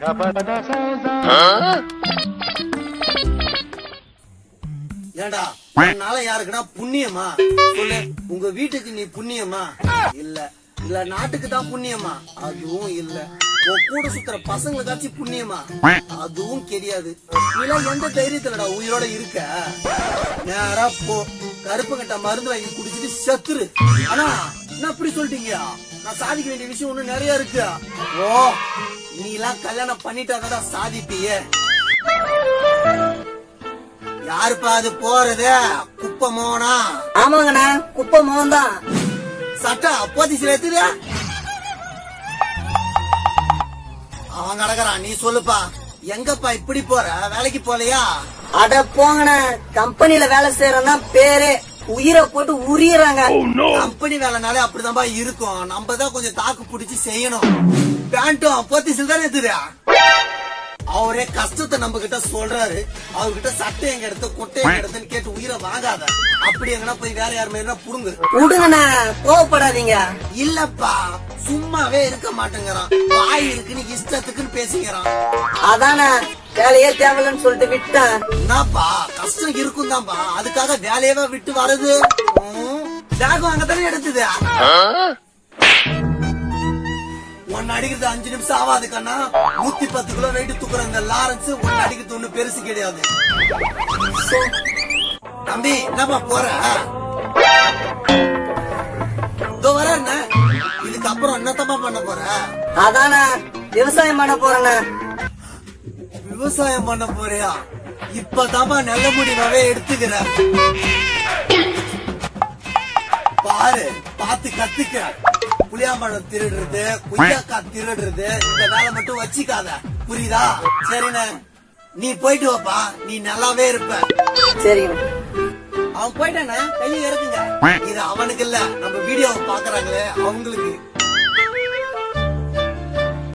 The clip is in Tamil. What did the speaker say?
ஏண்டா உன்னால யாருக்குன்னா புண்ணியமா சொல்லு உங்க வீட்டுக்கு நீ புண்ணியமா இல்ல இல்ல நாட்டுக்கு தான் புண்ணியமா அதுவும் இல்ல உன் கூட சுத்துற பசங்களுக்காச்சும் புண்ணியமா அதுவும் கிடையாது நீலாம் எந்த தைரியத்துலடா உயிரோட இருக்க நேரா போ கருப்பு கட்ட மருந்து வாங்கி குடிச்சிட்டு செத்துரு ஆனா என்ன அப்படி சொல்லிட்டீங்க நான் சாதிக்க வேண்டிய விஷயம் ஒண்ணு நிறைய இருக்கு ஓ நீ எல்லாம் கல்யாணம் பண்ணிட்டாதான் சாதிப்பியே யாருப்பா அது போறது குப்பை மோனா ஆமாங்கண்ணா குப்பை மோகன் தான் சட்டா அப்போதி சில எத்துது அவன் கிடக்குறான் நீ சொல்லுப்பா எங்கப்பா இப்படி போற வேலைக்கு போலையா அட போங்கண்ணா கம்பெனில வேலை செய்யறோம்னா பேரே உயிரை போட்டு உரியறாங்க கம்பெனி வேலைனாலே அப்படிதான்பா இருக்கும் நம்ம தான் கொஞ்சம் தாக்கு பிடிச்சு செய்யணும் பேண்ட்டும் அப்போத்தி தானே எத்துது அவரே கஷ்டத்தை நம்ம கிட்ட சொல்றாரு அவர்கிட்ட சட்டை எங்க எடுத்து கொட்டை எங்க எடுத்துன்னு கேட்டு உயிரை வாங்காத அப்படி எங்கன்னா போய் வேற யார் மாதிரினா புடுங்கு விடுங்கண்ணா கோவப்படாதீங்க இல்லப்பா சும்மாவே இருக்க மாட்டேங்கிறான் வாய் இருக்குன்னு இஷ்டத்துக்குன்னு பேசிக்கிறான் அதானே வேலையே தேவையில்லைன்னு சொல்லிட்டு விட்டேன் என்னப்பா கஷ்டம் இருக்கும் தான்ப்பா அதுக்காக வேலையவே விட்டு வருது பேக் வாங்க தானே எடுத்தது ஒன்னு அடிக்கிறது அஞ்சு நிமிஷம் ஆகாது கண்ணா நூத்தி பத்து கிலோ வெயிட் தூக்குற இந்த லாரன்ஸ் ஒன்னு அடிக்கிறது ஒண்ணு பெருசு கிடையாது தம்பி என்னப்பா போற இதோ வர என்ன இதுக்கப்புறம் என்னத்தப்பா பண்ண போற அதானே விவசாயம் பண்ண போறேண்ணே விவசாயம் பண்ண போறியா இப்பதாம்மா நல்ல முடிவாவே எடுத்துக்கிற பாரு பார்த்து கத்துக்க புளியாம்பழம் திருடுறது குய்யாக்காய் திருடுறது இந்த வேலை மட்டும் வச்சுக்காத புரியுதா சரிண்ணே நீ போயிட்டு வாப்பா நீ நல்லாவே இருப்ப சரிங்கண்ணா அவன் போயிட்டானே கையை இறக்குங்க இது அவனுக்கு இல்ல நம்ம வீடியோவை பாக்குறாங்களே அவங்களுக்கு